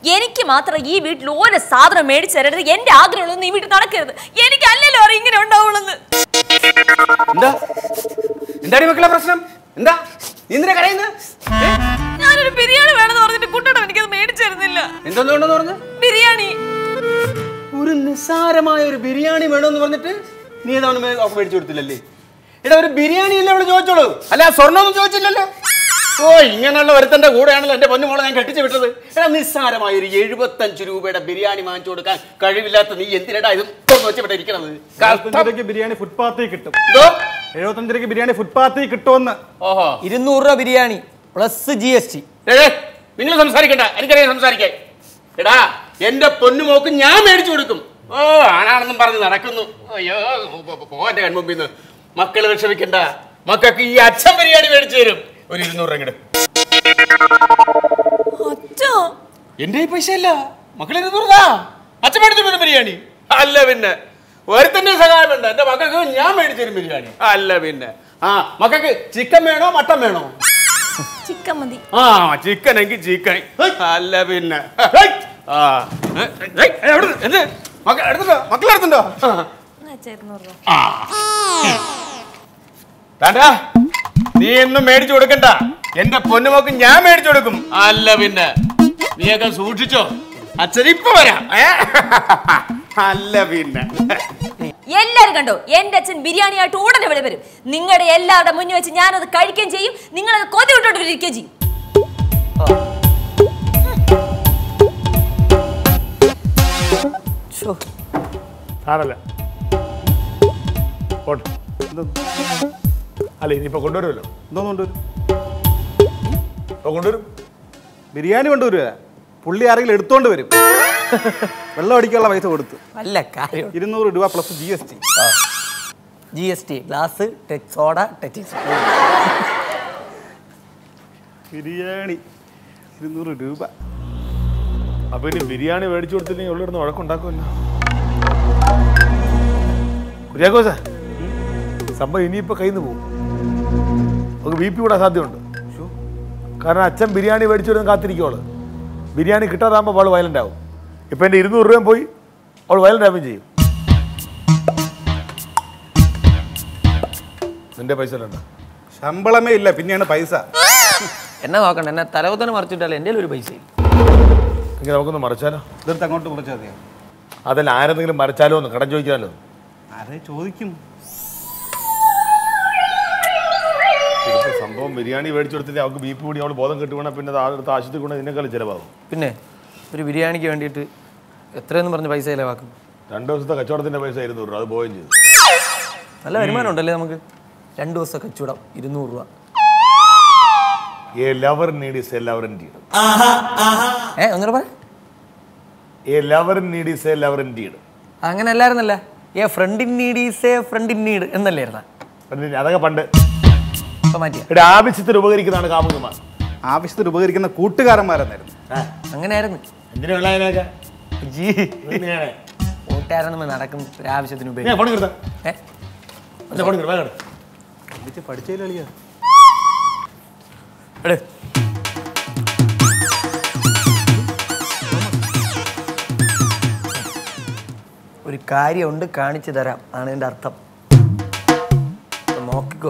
എനിക്ക് മാത്രം ഈ വീട്ടിൽ ഓരോ സാധനം മേടിച്ചു തരരുത് എന്റെ ആഗ്രഹങ്ങളൊന്നും ഈ വീട്ടിൽ നടക്കരുത് എനിക്ക് അല്ലല്ലോ അറിയാം ഇങ്ങനെ ഉണ്ടാവുള്ളൂ എന്താ എന്താടി മക്കളെ പ്രശ്നം എന്താ നീ എന്തിനാ കരയുന്നത് ഏ? ഞാനൊരു ബിരിയാണി വേണമെന്ന് പറഞ്ഞിട്ട് കുട്ടണം എനിക്കത് മേടിച്ചു തരുന്നില്ല എന്തോന്നുണ്ടെന്ന് പറഞ്ഞു ബിരിയാണി ഒരു നിസ്സാരമായ ഒരു ബിരിയാണി വേണമെന്ന് പറഞ്ഞിട്ട് നീ ഏതാണ് അവർക്ക് മേടിച്ചു കൊടുത്തില്ലല്ലേ എടാ ഒരു ബിരിയാണി അല്ലേ അവള് ചോദിച്ചോളൂ അല്ല സ്വർണ്ണമൊന്നും ചോദിച്ചില്ലല്ലോ ഓ ഇങ്ങനെയുള്ള ഒരുത്തന്റെ കൂടെയാണല്ലോ എന്റെ പൊന്നുമോളെ ഞാൻ കെട്ടിച്ചു വിട്ടത് എടാ നിസ്സാരമായ ഒരു എഴുപത്തഞ്ച് രൂപയുടെ ബിരിയാണി വാങ്ങിച്ചു കൊടുക്കാൻ കഴിവില്ലാത്ത നീ എന്തിനടാ ഇത് വെച്ച് ഇവിടെ ഇരിക്കണത് എഴുപത്തഞ്ച് രൂപയ്ക്ക് ബിരിയാണി ഫുട്പാത്തിൽ കിട്ടും എന്തോ എഴുപത്തഞ്ച് രൂപയ്ക്ക് ബിരിയാണി ഫുട്പാത്തിൽ കിട്ടുമെന്ന് ഓഹോ ഇരുന്നൂറ് രൂപ biryani plus G S T നിങ്ങൾ സംസാരിക്കണ്ട എനിക്കറിയാം സംസാരിക്കാൻ എടാ എന്റെ പൊന്നുമോക്ക് ഞാൻ മേടിച്ചു കൊടുക്കും ഓ ആണാണെന്നും പറഞ്ഞ് നടക്കുന്നു അയ്യോ പോവാന്റെ കൺമുമ്പിൽ നിന്ന് മക്കള് വിഷമിക്കണ്ട മക്കൾക്ക് ഈ അച്ഛൻ ബിരിയാണി മേടിച്ചു തരും ഒരു ഇരുന്നൂറ് രൂപ ഇങ്ങട്. അച്ഛാ എന്റെ ഈ പൈസ അല്ല മക്കൾ ഇരുന്നൂറ് അച്ഛൻ മേടിച്ചു തരും ബിരിയാണി അല്ല പിന്നെ ഒരുത്തന്റെ സഹായം വേണ്ട എന്റെ മക്കൾക്ക് ഞാൻ മേടിച്ചു തരും ബിരിയാണി അല്ല പിന്നെ ആ മക്കൾക്ക് ചിക്കൻ വേണോ മട്ടൻ വേണോ ചിക്കൻ മതി ആ ചിക്കൻ എങ്കിൽ ചിക്കൻ അല്ല പിന്നെ ആ ഏ, ഏയ്, എവിടുന്ന്? എന്ത് മക്കൾ എടുത്തുണ്ടോ മക്കൾ എടുത്തുണ്ടോ അച്ഛാ ഇരുന്നൂറ് രൂപ താണ്ടാ നീ ഒന്നും മേടിച്ചു കൊടുക്കണ്ട എന്റെ പൊന്നുമോക്ക് ഞാൻ മേടിച്ചു കൊടുക്കും അല്ല പിന്നെ നീയൊക്കെ സൂക്ഷിച്ചോ അച്ഛൻ ഇപ്പൊ വരാം ഏ? അല്ല പിന്നെ എല്ലാരും കണ്ടോ എന്റെ അച്ഛൻ ബിരിയാണി ആയിട്ട് ഉടനെ ഇവിടെ വരും നിങ്ങളുടെ എല്ലാവരുടെ മുന്നിൽ വെച്ച് ഞാനത് കഴിക്കുകയും ചെയ്യും നിങ്ങളത് കൊതി വിട്ടോണ്ടിരിക്കുകയും ചെയ്യും ഷോ സാറല്ല പോട്ടെ അല്ല ഇനിയിപ്പോ കൊണ്ടുവരുമല്ലോ എന്തോന്ന് കൊണ്ടുവരും ഇപ്പൊ കൊണ്ടുവരും ബിരിയാണി കൊണ്ടുവരുക പുള്ളി ആരെങ്കിലും എടുത്തോണ്ട് വരും വെള്ളം അടിക്കാനുള്ള പൈസ കൊടുത്ത് നല്ല കാര്യം ഇരുന്നൂറ് രൂപ plus G S T G S T glass touch soda touch biryani ഇരുന്നൂറ് രൂപ അപ്പൊ ഇനി ബിരിയാണി മേടിച്ചു കൊടുത്തില്ലെങ്കിൽ ഉള്ളിടുന്ന് വഴക്കുണ്ടാക്കുമല്ലോ കുര്യാക്കോസ സംഭവം ഇനിയിപ്പോ കയ്യിൽ നിന്ന് പോകും നമുക്ക് ബി പി കൂടാൻ സാധ്യതയുണ്ട് കാരണം അച്ഛൻ ബിരിയാണി മേടിച്ചു വരുന്ന കാത്തിരിക്കുവള് ബിരിയാണി കിട്ടാതാകുമ്പോൾ അവൾ വയലന്റ് ആവും ഇപ്പൊ എന്റെ ഇരുന്നൂറ് രൂപയും പോയി അവൾ വയലന്റ് ആവുകയും ചെയ്യും നിന്റെ പൈസ ഉണ്ടോ ശമ്പളമേ ഇല്ല പിന്നെയാണ് പൈസ എന്നെ നോക്കണ്ട എന്നെ തലകുത്തനെ മറിച്ചിട്ടല്ല എൻ്റെ ഒരു പൈസ ഇല്ല എങ്കിൽ നമുക്കൊന്ന് മറിച്ചാലോ ഇതെടുത്ത് അങ്ങോട്ട് വിളിച്ചാൽ മതിയോ അതല്ല ആരെന്തെങ്കിലും മറിച്ചാലോ ഒന്ന് കടം ചോദിക്കാലോ ആരെ ചോദിക്കും ഇതിപ്പോ സംഭവം ബിരിയാണി മേടിച്ചു കൊടുത്തിട്ട് അവൾക്ക് ബി പി കൂടി അവൾ ബോധം കിട്ടുവാണെങ്കിൽ പിന്നെ അത് ആളുടെ ആശുപത്രി കൊണ്ട് ഇതിനേക്കാളും ചിലവാകും പിന്നെ ഒരു ബിരിയാണിക്ക് വേണ്ടിയിട്ട് എത്രയെന്ന് പറഞ്ഞ് പൈസ ചിലവാക്കും രണ്ട് ദിവസത്തെ കച്ചവടത്തിന്റെ പൈസ ഇരുന്നൂറ് രൂപ അത് പോവുകയും ചെയ്തു നല്ല വരുമാനം ഉണ്ടല്ലേ നമുക്ക് രണ്ട് ദിവസം കച്ചവടം ഇരുന്നൂറ് രൂപ a lover need is a lover indeed ഏ ഒന്നൂടെ പറ a lover need is a lover indeed അങ്ങനെ അല്ലായിരുന്നല്ല a friend in need is a friend in need എന്നല്ലായിരുന്ന അതൊക്കെ പണ്ട് ഇപ്പൊ മാറ്റിയ ഇവിടെ ആവശ്യത്തിന് ഉപകരിക്കുന്നതാണ് കാമുകന്മാർ ആവശ്യത്തിന് ഉപകരിക്കുന്ന കൂട്ടുകാരന്മാരെന്നായിരുന്നു അങ്ങനെയായിരുന്നു എന്തിനാ അതിനൊക്കെ ജി കൂട്ടുകാരനൊന്നും നടക്കും ഒരു ആവശ്യത്തിന് ഉപയോഗം ഫോൺ കിട്ടാ ഏ ഫോൺ കിട്ടാ വേഗം വിളിച്ച് പഠിച്ചതിൽ കളിയാ എടേ ഒരു കാര്യമുണ്ട് കാണിച്ചു തരാം ആണ് എൻ്റെ അർത്ഥം അപ്പൊ നോക്കിക്കോ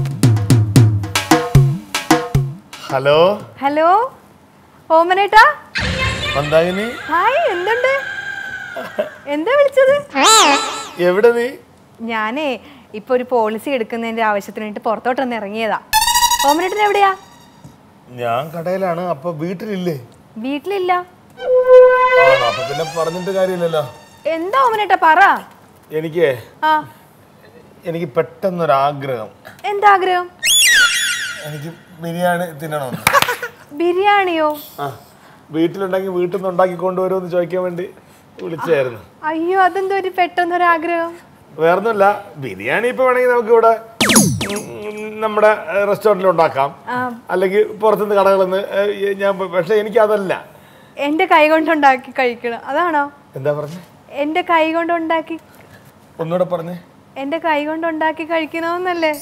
ഹലോ ഹലോ ഓമനേട്ടാ മന്ദാകിനി ഹായ് എന്തുണ്ട് എന്താ വിളിച്ചത് എവിടെ നീ ഞാനേ ഇപ്പൊ ഒരു പോളിസി എടുക്കുന്നതിന്റെ ആവശ്യത്തിന് വേണ്ടി പുറത്തോട്ടൊന്ന് ഇറങ്ങിയതാ ഓമനേട്ടൻ എവിടെയാ ഞാൻ കടയിലാണ് അപ്പൊ വീട്ടിലില്ലേ വീട്ടിലില്ല ആണോ അപ്പൊ പിന്നെ പറഞ്ഞിട്ട് കാര്യമില്ലല്ലോ എന്താ ഓമനേട്ടാ പറ എനിക്ക് ആ എനിക്ക് പെട്ടെന്നൊരാഗ്രഹം എന്താ ആഗ്രഹം എനിക്ക് ബിരിയാണി തിന്നണമെന്ന് ബിരിയാണിയോ ആ വീട്ടിലുണ്ടെങ്കിൽ വീട്ടിൽ നിന്ന് ഉണ്ടാക്കി കൊണ്ടുവരുമെന്ന് ചോദിക്കാൻ വേണ്ടി വിളിച്ചായിരുന്നു അയ്യോ അതെന്തോ ഒരു പെട്ടെന്നൊരാഗ്രഹം വേറൊന്നുമില്ല ബിരിയാണി ഇപ്പൊ വേണമെങ്കിൽ നമുക്ക് ഇവിടെ ഉം, നമ്മുടെ റെസ്റ്റോറൻറ്റിൽ ഉണ്ടാക്കാം അല്ലെങ്കിൽ പുറത്തുനിന്ന് കടകളിൽ നിന്ന് ഏഹ്, ഞാൻ പോ- പക്ഷെ എനിക്ക് അതല്ല എന്റെ കൈ കൊണ്ടുണ്ടാക്കി കഴിക്കണം അതാണോ എന്താ പറഞ്ഞേ എന്റെ കൈ കൊണ്ടുണ്ടാക്കി ഒന്നുകൂടെ പറഞ്ഞേ എന്റെ കൈ കൊണ്ടുണ്ടാക്കി കഴിക്കണമെന്നല്ലേ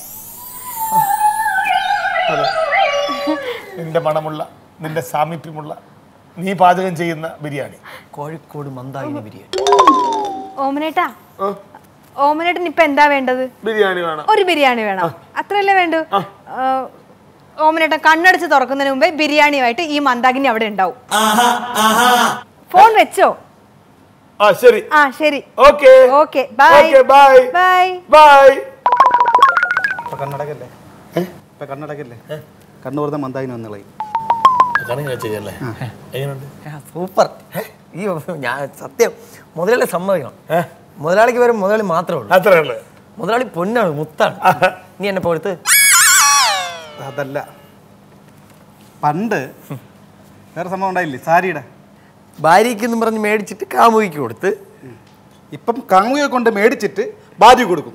നിന്റെ മണമുള്ള നിന്റെ സാമീപ്യമുള്ള നീ പാചകം ചെയ്യുന്ന ബിരിയാണി കോഴിക്കോട് മന്ദാകിനി ബിരിയാണി ഓമനേട്ടാ ഓമനേട്ടൻ ഇപ്പൊ എന്താ വേണ്ടത് ബിരിയാണി വേണം ഒരു ബിരിയാണി വേണം അത്രയല്ലേ വേണ്ടു ആ, ഓമനേട്ടൻ കണ്ണടച്ച് തുറക്കുന്നതിന് മുമ്പേ ബിരിയാണിയുമായിട്ട് ഈ മന്ദാകിനി അവിടെ ഉണ്ടാവും ഫോൺ വെച്ചോ ആ ശരി ആ ശരി okay okay bye okay bye bye bye ഇപ്പൊ കണ്ണടക്കല്ലേ ഇപ്പൊ കണ്ണടക്കല്ലേ കണ്ണു വെറുതെ മന്ദാകിനി വന്നുകളയും കണങ്ങി വെച്ചല്ലേ എങ്ങനെയുണ്ട് സൂപ്പർ ഈ ഞാൻ സത്യം മുതലാളി സമ്മതിക്കണം മുതലാളിക്ക് വരും മുതലാളി മാത്രമേ ഉള്ളൂ അത്രേ ഉള്ളു മുതലാളി പൊന്നാണ് മുത്താണ് നീ എന്നെ പോടുത്ത് അതല്ല പണ്ട് വേറെ സംഭവം ഉണ്ടായില്ലേ സാരിയുടെ ഭാര്യയ്ക്ക് എന്നും പറഞ്ഞ് മേടിച്ചിട്ട് കാമുകിക്ക് കൊടുത്ത് ഇപ്പം കാമുകയെ കൊണ്ട് മേടിച്ചിട്ട് ഭാര്യ കൊടുക്കും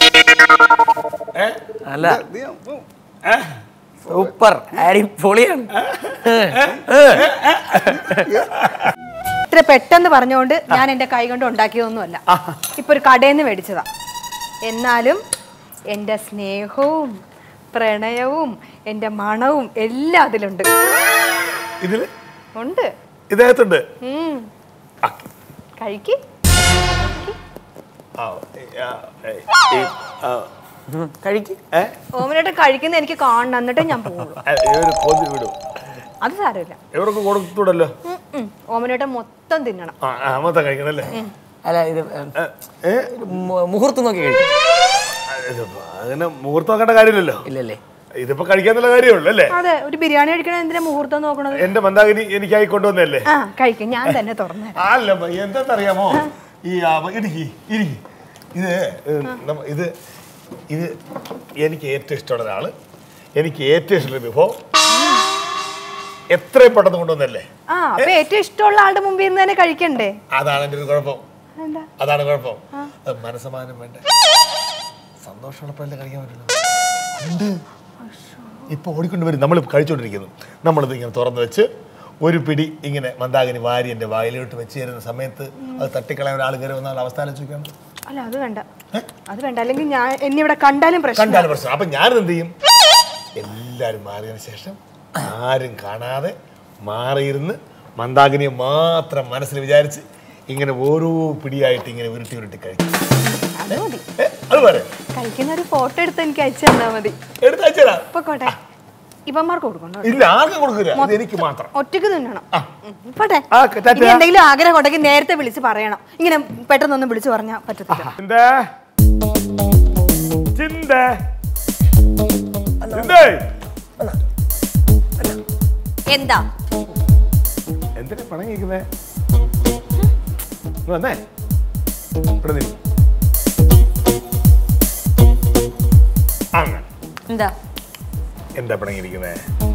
അല്ല സൂപ്പർ അടിപൊളിയാണ് ഇത്ര പെട്ടെന്ന് പറഞ്ഞുകൊണ്ട് ഞാൻ എന്റെ കൈ കൊണ്ട് ഉണ്ടാക്കിയതൊന്നുമല്ല ഇപ്പൊ ഒരു കടയിൽ നിന്ന് മേടിച്ചതാ എന്നാലും എന്റെ സ്നേഹവും പ്രണയവും എന്റെ മണവും എല്ലാം അതിലുണ്ട് ഇതില് ഉണ്ട് ഇദ്ദേഹത്തുണ്ട് ഉം. കഴിക്ക് ആ, ഏ, ആ, ഏ, ഈ, ആ, കഴിക്ക് ഏ, ഓമനായിട്ട് കഴിക്കുന്ന എനിക്ക് കാണണം എന്നിട്ടേ ഞാൻ പോകുള്ളൂ ഏ, ഇവര് കൊതി വിടും അത് സാരമില്ല ഇവർക്ക് കൊടുത്തൂടല്ലോ ഓമനേട്ട മൊത്തം തിന്നണം ആ ആ, മൊത്തം കഴിക്കണം അല്ലേ അല്ല ഇത് ഏ, ഏ, മു- മുഹൂർത്തം നോക്കി കഴിക്കും ഇതിപ്പോ അങ്ങനെ മുഹൂർത്തം നോക്കേണ്ട കാര്യമില്ലല്ലോ ഇല്ലല്ലേ ഇതിപ്പോ കഴിക്കാന്നുള്ള കാര്യമുള്ളൂ അല്ലേ അതെ ഒരു ബിരിയാണി കഴിക്കണ എന്തിനാ മുഹൂർത്തം നോക്കണത് എന്റെ മന്ദാകിനി എനിക്കായി കൊണ്ടുവന്നല്ലേ ആ കഴിക്കും ഞാൻ തന്നെ തുറന്നു അല്ല എന്താണെന്നറിയാമോ ഈ ആ, ഇടുക്കി ഇടുക്കി ഇത് ഏ, നമ്മ- ഇത് ഇത് എനിക്ക് ഏറ്റവും ഇഷ്ടമുള്ള ഒരാള് എനിക്ക് ഏറ്റവും ഇഷ്ടമുള്ള വിഭവം എത്രയും പെട്ടെന്ന് കൊണ്ടുവന്നല്ലേ ആ അപ്പൊ ഏറ്റവും ഇഷ്ടമുള്ള ആളുടെ മുമ്പിൽ നിന്ന് തന്നെ കഴിക്കണ്ടേ അതാണ് എൻ്റെ ഒരു കുഴപ്പം എന്താ അതാണ് കുഴപ്പം അത് മനസ്സമാനം വേണ്ട സന്തോഷമുള്ളപ്പോഴല്ലേ കഴിക്കാൻ പറ്റുള്ളൂ ഉണ്ട് ഇപ്പൊ ഓടിക്കൊണ്ട് വരും നമ്മൾ കഴിച്ചുകൊണ്ടിരിക്കുന്നു നമ്മളിത് ഇങ്ങനെ തുറന്നു വെച്ച് ഒരു പിടി ഇങ്ങനെ മന്ദാകിനി വാരി എൻ്റെ വായിലോട്ട് വെച്ച് തരുന്ന സമയത്ത് അത് തട്ടിക്കളയാൻ ഒരാൾ കയറി വന്നാൽ അവസ്ഥ ആലോചിക്കാം അല്ല അത് വേണ്ട അത് വേണ്ട അല്ലെങ്കിൽ ഞാൻ എന്നെ ഇവിടെ കണ്ടാലും പ്രശ്നം കണ്ടാലും പ്രശ്നം അപ്പൊ ഞാനിത് എന്ത് ചെയ്യും എല്ലാവരും മാറിയതിന് ശേഷം ആരും കാണാതെ മാറിയിരുന്ന് മന്ദാകിനിയെ മാത്രം മനസ്സിൽ വിചാരിച്ച് ഇങ്ങനെ ഓരോ പിടിയായിട്ട് ഇങ്ങനെ ഉരുട്ടി ഉരുട്ടി കഴിക്കും അത് മതി ഏ, അത് പോരെ കഴിക്കുന്ന ഒരു ഫോട്ടോ എടുത്ത് എനിക്ക് അയച്ചു തന്നാ മതി എടുത്ത് അയച്ചുതരാം ഇപ്പൊ കോട്ടെ ഇവന്മാർക്ക് കൊടുക്കണ്ടോ ഇല്ല ആർക്കും കൊടുക്കില്ല ഇത് എനിക്ക് മാത്രം ഒറ്റക്ക് തിന്നണം ഉം. പോട്ടെ ആ, ടാറ്റാ. ഇനി എന്തെങ്കിലും ആഗ്രഹം ഉണ്ടെങ്കിൽ നേരത്തെ വിളിച്ച് പറയണം ഇങ്ങനെ പെട്ടെന്നൊന്നും വിളിച്ച് പറഞ്ഞാൽ പറ്റത്തില്ല ചിന്ത ചിന്ത ചിന്തേ എന്താ എന്തിനാ പണം കേൾക്കുന്നേ വന്നേ ഇവിടെ നീ അങ്ങനെ എന്താ എന്താ പണങ്ങിയിരിക്കുന്നേ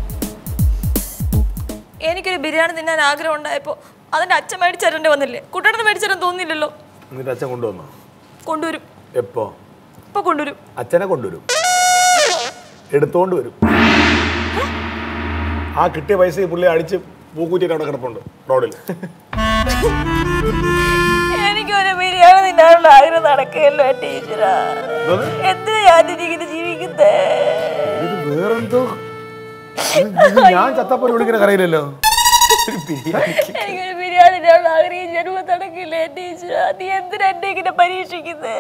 എനിക്കൊരു ബിരിയാണി തിന്നാൻ ആഗ്രഹം ഉണ്ടായപ്പോ അതിന്റെ അച്ഛൻ മേടിച്ചു തരേണ്ടി വന്നില്ലേ കുട്ടേട്ടന് മേടിച്ചു തരാൻ തോന്നിയില്ലല്ലോ എന്നിട്ട് അച്ഛൻ കൊണ്ടുവന്നോ കൊണ്ടുവരും എപ്പോ ഇപ്പൊ കൊണ്ടുവരും അച്ഛനെ കൊണ്ടുവരും എടുത്തോണ്ട് വരും ആ കിട്ടിയ പൈസ ഈ പുള്ളി അടിച്ച് പൂക്കൂറ്റിട്ട് അവിടെ കിടപ്പുണ്ട് റോഡിൽ എനിക്കൊരു ബിരിയാണി തിന്നാനുള്ള ആഗ്രഹം നടക്കുകയല്ലോ ടീച്ചറാ എന്തിനാ ഞാൻ ഇങ്ങനെ ജീവിക്കുന്നേ ഇത് വേറെന്തോ ഇത് ഇത് ഞാൻ ചത്തപ്പോൾ വിളിക്കുന്ന കറിയില്ലല്ലോ എനിക്കൊരു ബിരിയാണി തിന്നാനുള്ള ആഗ്രഹം ജന്മം നടക്കില്ലേ ടീച്ചറാ നീ എന്തിനാ എന്നെ ഇങ്ങനെ പരീക്ഷിക്കുന്നേ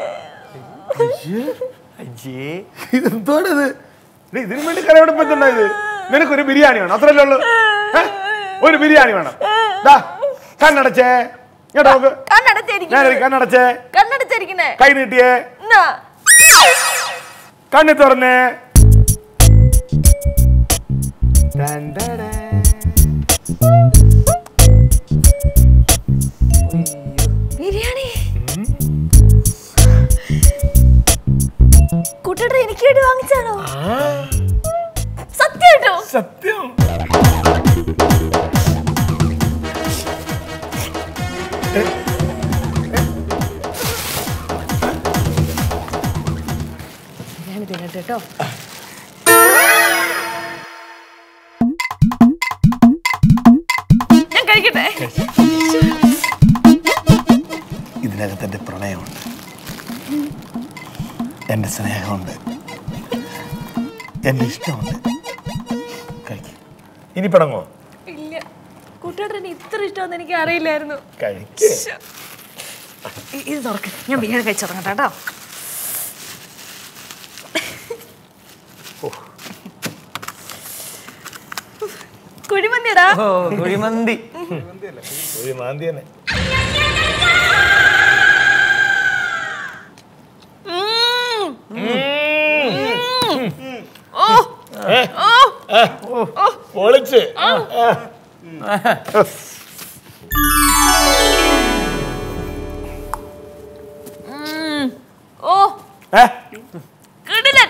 അയ്യേ ഇതെന്തോടെ ഇത് ഡേയ്, ഇതിനു വേണ്ടി കരയോടൊപ്പം എന്തുണ്ടായത് നിനക്കൊരു ബിരിയാണി വേണം അത്രല്ലേ ഉള്ളൂ ഏ? ഒരു ബിരിയാണി വേണം ദാ, കണ്ണടച്ചേ കേട്ടോ നോക്ക് കണ്ണടച്ചിരിക്കുന്നേ ഞാനൊരു കണ്ണടച്ചേ കണ്ണടച്ചിരിക്കുന്നേ കൈ നീട്ടിയേ എന്നാ കണ്ണി തുറന്നേ ബിരിയാണി കുട്ടിയുടെ എനിക്ക് വേണ്ടി വാങ്ങിച്ചാണോ സത്യമായിട്ടോ സത്യം ബിരിയാണി തിന്നട്ടെ കേട്ടോ ഞാൻ കഴിക്കട്ടെ ഇതിനകത്ത് എൻ്റെ പ്രണയമുണ്ട് എൻ്റെ സ്നേഹമുണ്ട് എൻ്റെ ഇഷ്ടമുണ്ട് കഴിക്ക്. ഇനി പിണങ്ങോ ഇല്ല കുട്ടിയേട്ടന് ഇത്ര ഇഷ്ടമെന്ന് എനിക്ക് അറിയില്ലായിരുന്നു കഴിക്കേ ശ്ശോ. ഇ- ഇത് തുറക്ക് ഞാൻ ബിരിയാണി കഴിച്ചു തുടങ്ങട്ടെ കേട്ടോ കുഴിമന്തിയടാ ഓ കുഴിമന്തി ഒരു മാന്തി തന്നെ പൊളിച്ച് ഓ ഏ? കിടിലൻ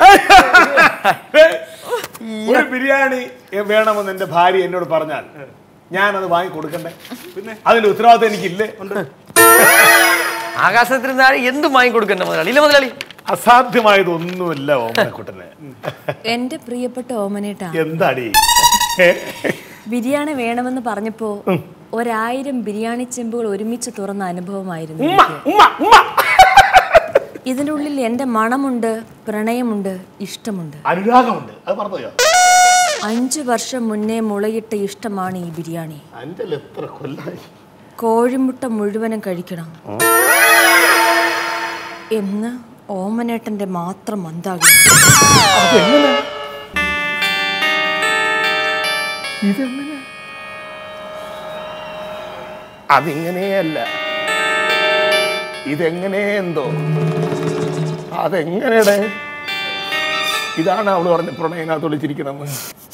ഒരു ബിരിയാണി വേണമെന്ന് എന്റെ ഭാര്യ എന്നോട് പറഞ്ഞാൽ ഞാനത് വാങ്ങി കൊടുക്കണ്ടേ പിന്നെ അതിന്റെ ഉത്തരവാദിത്തം എനിക്കില്ലേ ആകാശത്തിന് താഴെ എന്തും വാങ്ങിക്കൊടുക്കണ്ട മുതലാളി ഇല്ല മുതലാളി അസാധ്യമായതൊന്നുമില്ല ഓമനക്കുട്ടന് എന്റെ പ്രിയപ്പെട്ട ഓമനേട്ടാ എന്താടി ബിരിയാണി വേണമെന്ന് പറഞ്ഞപ്പോ ഒരായിരം ബിരിയാണി ചെമ്പുകൾ ഒരുമിച്ച് തുറന്ന അനുഭവമായിരുന്നു ഉമ്മ ഉമ്മ ഉമ്മ ഇതിൻ്റെ ഉള്ളിൽ എൻ്റെ മണമുണ്ട് പ്രണയമുണ്ട് ഇഷ്ടമുണ്ട് അനുരാഗമുണ്ട് അത് പറഞ്ഞോ അഞ്ചു വർഷം മുന്നേ മുളയിട്ട ഇഷ്ടമാണ് ഈ ബിരിയാണി അഞ്ചൽ എത്ര കൊല്ലായി കോഴിമുട്ട മുഴുവനും കഴിക്കണം എന്ന് ഓമനേട്ടന്റെ മാത്രം മന്ദാകും അതിങ്ങനെയല്ല ഇതെങ്ങനെ എന്തോ അതെങ്ങനെയുടെ ഇതാണ് അവള് പറഞ്ഞ പ്രണയനകത്ത് വിളിച്ചിരിക്കണമെന്ന്